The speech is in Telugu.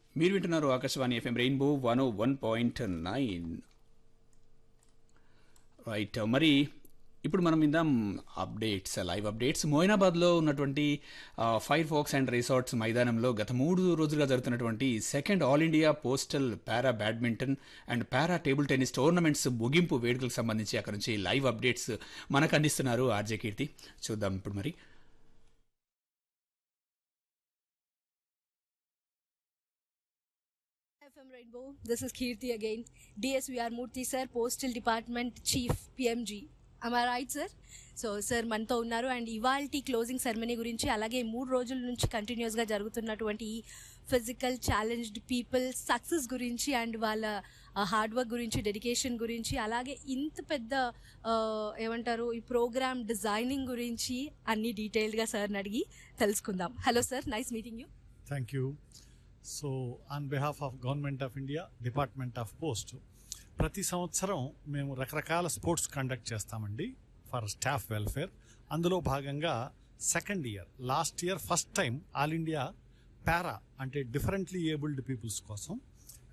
మీరు వింటున్నారు Akashvani FM rainbow one one point nine right మరి ఇప్పుడు మనం ఇందాం అప్డేట్స్ లైవ్ అప్డేట్స్ మోయినాబాద్లో ఉన్నటువంటి ఫైర్ ఫోక్స్ అండ్ రిసార్ట్స్ మైదానంలో గత మూడు రోజులుగా జరుగుతున్నటువంటి second all India postal para badminton and para table tennis tournaments ముగింపు వేడుకలకు సంబంధించి అక్కడ నుంచి లైవ్ అప్డేట్స్ మనకు అందిస్తున్నారు ఆర్జే కీర్తి చూద్దాం ఇప్పుడు మరి FM Rainbow, this is Kirti again. DSVR Murthy sir, Postal Department Chief, PMG. Am I right, sir? So sir మనతో ఉన్నారు అండ్ ఇవాల్టి క్లోజింగ్ సెరమనీ గురించి అలాగే మూడు రోజుల నుంచి కంటిన్యూస్గా జరుగుతున్నటువంటి ఈ ఫిజికల్ ఛాలెంజ్డ్ పీపుల్ సక్సెస్ గురించి అండ్ వాళ్ళ హార్డ్ వర్క్ గురించి డెడికేషన్ గురించి అలాగే ఇంత పెద్ద ఆ, ఏమంటారు ఈ ప్రోగ్రామ్ డిజైనింగ్ గురించి అన్ని డీటెయిల్డ్గా సార్ని అడిగి తెలుసుకుందాం hello sir nice meeting you thank you so on behalf of government of India department of post ప్రతి సంవత్సరం మేము రకరకాల స్పోర్ట్స్ కండక్ట్ చేస్తామండి ఫర్ స్టాఫ్ వెల్ఫేర్ అందులో భాగంగా second year last year first time all India para అంటే డిఫరెంట్లీ ఏబుల్డ్ పీపుల్స్ కోసం